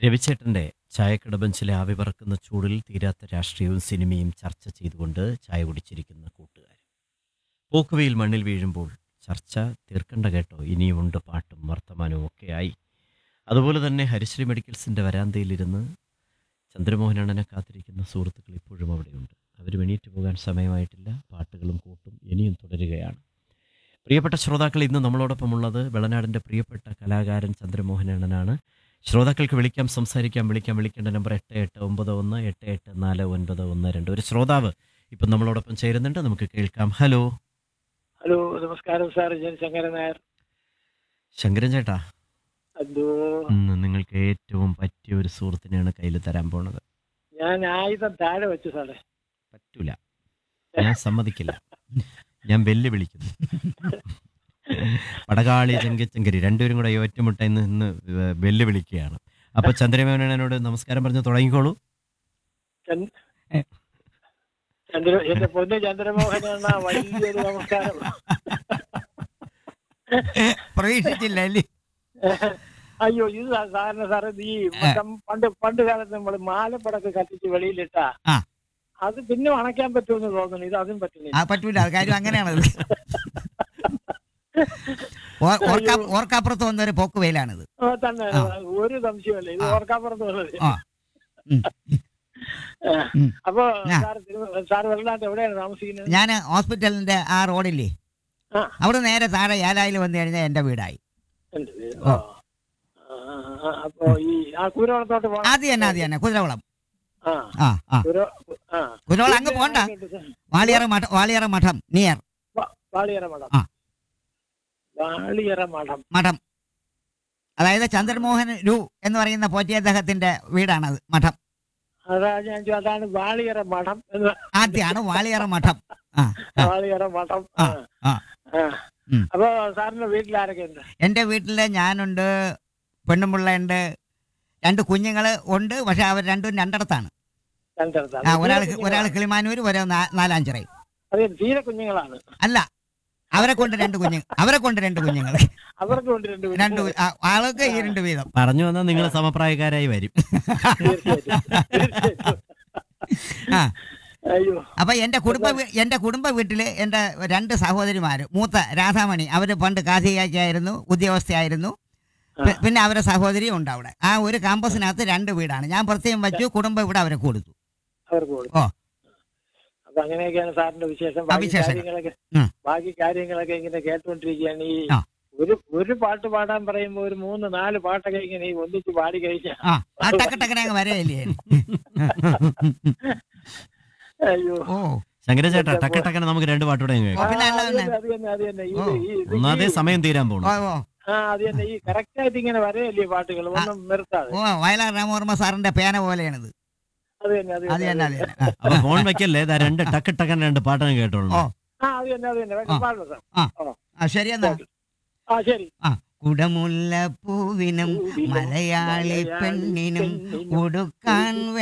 രവിച്ചേട്ടൻ്റെ ചായക്കട ബെഞ്ചിലെ ആവി പറക്കുന്ന ചൂടിൽ തീരാത്ത രാഷ്ട്രീയവും സിനിമയും ചർച്ച ചെയ്തുകൊണ്ട് ചായ കുടിച്ചിരിക്കുന്ന കൂട്ടുകാർ പോക്കുവെയിൽ മണ്ണിൽ വീഴുമ്പോൾ ചർച്ച തീർക്കണ്ട കേട്ടോ ഇനിയുമുണ്ട് പാട്ടും വർത്തമാനവും ഒക്കെയായി അതുപോലെ തന്നെ ഹരിശ്രീ മെഡിക്കൽസിൻ്റെ വരാന്തയിലിരുന്ന് ചന്ദ്രമോഹനണ്ണനെ കാത്തിരിക്കുന്ന സുഹൃത്തുക്കൾ ഇപ്പോഴും അവിടെയുണ്ട് അവർ എണീറ്റ് പോകാൻ സമയമായിട്ടില്ല പാട്ടുകളും കൂട്ടും ഇനിയും തുടരുകയാണ് പ്രിയപ്പെട്ട ശ്രോതാക്കൾ ഇന്ന് നമ്മളോടൊപ്പമുള്ളത് വെളനാടിൻ്റെ പ്രിയപ്പെട്ട കലാകാരൻ ചന്ദ്രമോഹനണ്ണനാണ് ശ്രോതാക്കൾക്ക് വിളിക്കാം സംസാരിക്കാം വിളിക്കാം വിളിക്കേണ്ട നമ്പർ എട്ട് എട്ട് ഒമ്പത് ഒന്ന് എട്ട് എട്ട് നാല് ഒൻപത് ഒന്ന് രണ്ട് ഒരു ശ്രോതാവ് ഇപ്പം നമ്മളോടൊപ്പം ചേരുന്നുണ്ട് നമുക്ക് കേൾക്കാം ഹലോ ഹലോ നമസ്കാരം സാർ ഞാൻ ശങ്കരൻ നായർ ശങ്കരൻ ചേട്ടാ അതോ ഇന്ന് നിങ്ങൾക്ക് ഏറ്റവും പറ്റിയ ഒരു സുഹൃത്തിനെയാണ് കയ്യിൽ തരാൻ പോണത് ഞാൻ ആയുധം താഴെ വെച്ചു സാറേ പറ്റൂല ഞാൻ സമ്മതിക്കില്ല ഞാൻ വെല്ലുവിളിക്കുന്നു പടകാളി ചെങ്കച്ചങ്കരി രണ്ടുപേരും കൂടെ ഒറ്റമുട്ട ഇന്ന് ഇന്ന് വെല്ലുവിളിക്കുകയാണ് അപ്പൊ ചന്ദ്രമേനോട് നമസ്കാരം പറഞ്ഞ് തുടങ്ങിക്കോളൂ ചന്ദ്- ചന്ദ്ര എന്റെ പൊന്ന് ചന്ദ്രമോഹൻ എന്ന വലിയൊരു നമസ്കാരം പ്രതീക്ഷിച്ചില്ല അല്ലേ അയ്യോ ഇത് സാ- സാറിന് സാറ് ഈ മറ്റം പണ്ട് പണ്ട് കാലത്ത് നമ്മൾ മാലപ്പടക്ക് കത്തിച്ച് വെളിയിലിട്ടാ ആ. അത് പിന്നെ അണയ്ക്കാൻ പറ്റുമെന്ന് തോന്നുന്നു ഇത് അതും പറ്റുന്നില്ല ആ പറ്റൂല അത് കാര്യം അങ്ങനെയാണത് ഓ- ഓർക്കാ- ഓർക്കാപ്പുറത്ത് വന്ന ഒരു പോക്ക് വെയിലാണിത് ആ, തന്നെ ആ. ഒരു സംശയമല്ല ഇത് ആ. ഓർക്കാപ്പുറത്ത് വന്നത് ആ. ഉം. ആ. ഉം. അപ്പൊ ആ. സാർ തിരു- സാർ വെള്ളനാട്ട് എവിടെയാണ് താമസിക്കുന്നത് ഞാൻ ഹോസ്പിറ്റലിന്റെ ആ റോഡില്ലേ ആ. അവിടെ നേരെ താഴെ ഏലായിൽ വന്നു കഴിഞ്ഞാൽ എന്റെ വീടായി ഉണ്ട് വീട്. ആ. ആ, ആ, ആ, അപ്പൊ ഈ ആ കൂരവളത്തോട്ട് പോണം അത് തന്നെ അത് തന്നെ കുതിരകുളം ആ ആ ആ കുര- ആ കുതിരകുളം അങ്ങ് പോണ്ട വാളിയറ മഠം വാളിയറ മഠം നിയർ വാ- വാളിയറ മഠം ആ. വാളിയറ മഠം മഠം അതായത് ചന്ദ്രമോഹൻ രു എന്ന് പറയുന്ന പോറ്റി അദ്ദേഹത്തിന്റെ വീടാണത് മഠം അതാ ഞാൻ ചോ- അതാണ് വാളിയറ മഠം എന്ന് ആദ്യമാണ് വാളിയറ മഠം ആ ആ. വാളിയറ മഠം ആ, ആ. ആ. ആ. ഉം. അപ്പൊ സാറിന്റെ വീട്ടിൽ ആരൊക്കെ ഉണ്ട് എൻ്റെ വീട്ടില് ഞാനുണ്ട് പെണ്ണുമ്പിള്ളയുണ്ട് രണ്ട് കുഞ്ഞുങ്ങൾ ഉണ്ട് പക്ഷെ അവർ രണ്ടും രണ്ടിടത്താണ് രണ്ടിടത്താണ്. ആ ഒരാൾ തീരെ ഒരാൾ കുഞ്ഞുങ്ങളാണ്. കിളിമാനൂർ ഒരാൾ നാ- നാലാഞ്ചിറയും അതെ തീരെ കുഞ്ഞുങ്ങളാണ് അല്ല അവരെ കൊണ്ട് രണ്ട് കുഞ്ഞു അവരെ കൊണ്ട് രണ്ട് കുഞ്ഞുങ്ങൾ അവർക്ക് കൊണ്ട് രണ്ട് രണ്ട് കുഞ്ഞുങ്ങൾ. ആ, ആൾക്ക് ഈ രണ്ട് വീതം പറഞ്ഞു വന്നാൽ നിങ്ങൾ സമപ്രായക്കാരായി വരും തീർച്ചയായിട്ടും. തീർച്ചയായിട്ടും. ആ അയ്യോ അപ്പൊ എന്റെ കുടുംബ വീ- എന്റെ കുടുംബ വീട്ടില് എന്റെ രണ്ട് സഹോദരിമാര് മൂത്ത രാധാമണി അവര് പണ്ട് കാർഷികയായിരുന്നു ഉദ്യോഗസ്ഥയായിരുന്നു പി- പിന്നെ അവരെ സഹോദരിയും ഉണ്ട് അവിടെ ആ ഒരു കാമ്പസിനകത്ത് രണ്ട് വീടാണ് ഞാൻ പ്രത്യേകം വെച്ചു കുടുംബം ഇവിടെ അവരെ കൊടുത്തു അവർക്ക് കൊടുത്തു ഓ. അപ്പൊ അങ്ങനെയൊക്കെയാണ് സാറിന്റെ വിശേഷം ആ, ബാക്കി വിശേഷങ്ങൾ. കാര്യങ്ങളൊക്കെ ഉം. ബാക്കി കാര്യങ്ങളൊക്കെ ഇങ്ങനെ കേട്ടുകൊണ്ടിരിക്കുകയാണ് ഈ ആ. ഒരു ഒരു പാട്ട് പാടാൻ പറയുമ്പോ ഒരു മൂന്ന് നാല് പാട്ടൊക്കെ ഇങ്ങനെ ഈ ഒന്നിച്ച് പാടി കഴിഞ്ഞാൽ ആ ആ ടക്കട്ടക്കനെ അങ്ങ് വരെയല്ലേ അയ്യോ ഓ ശങ്കരൻ ചേട്ടാ ടക്ക ടക്കനെ നമുക്ക് രണ്ട് പാട്ടൂടെ അങ്ങ് ഓ, കേൾക്കാം പിന്നെ ആ, അല്ല അത് തന്നെ. തന്നെ, അത് തന്നെ അത് തന്നെ ഇത് ഓ, ഈ- ഇത് ഒന്നാതെ ഈ- സമയം തീരാൻ ഓ പോണു ഓ ആ അത് തന്നെ ഈ കറക്റ്റ് ആയിട്ട് ഇങ്ങനെ വരെയല്ലേ പാട്ടുകൾ ഒന്നും നിർത്താതെ ഓ വയലാർ രാമവർമ്മ സാറിന്റെ പേന പോലെയാണത് അത് തന്നെ അത് അത് തന്നെ തന്നെ അത് തന്നെ ആ. അപ്പൊ ഫോൺ വെക്കല്ലേ ഇതാ രണ്ട് ടക്ക് ടക്കൻ രണ്ട് പാട്ടങ്ങ് കേട്ടോളൂ ഓ. ആ അത് തന്നെ അത് തന്നെ ആ. പാടണം സാർ ആ ശരി എന്നാ ആ ശരി കുടമുല്ല പൂവിനും മലയാളി പെണ്ണിനും ഉടുക്കാൻ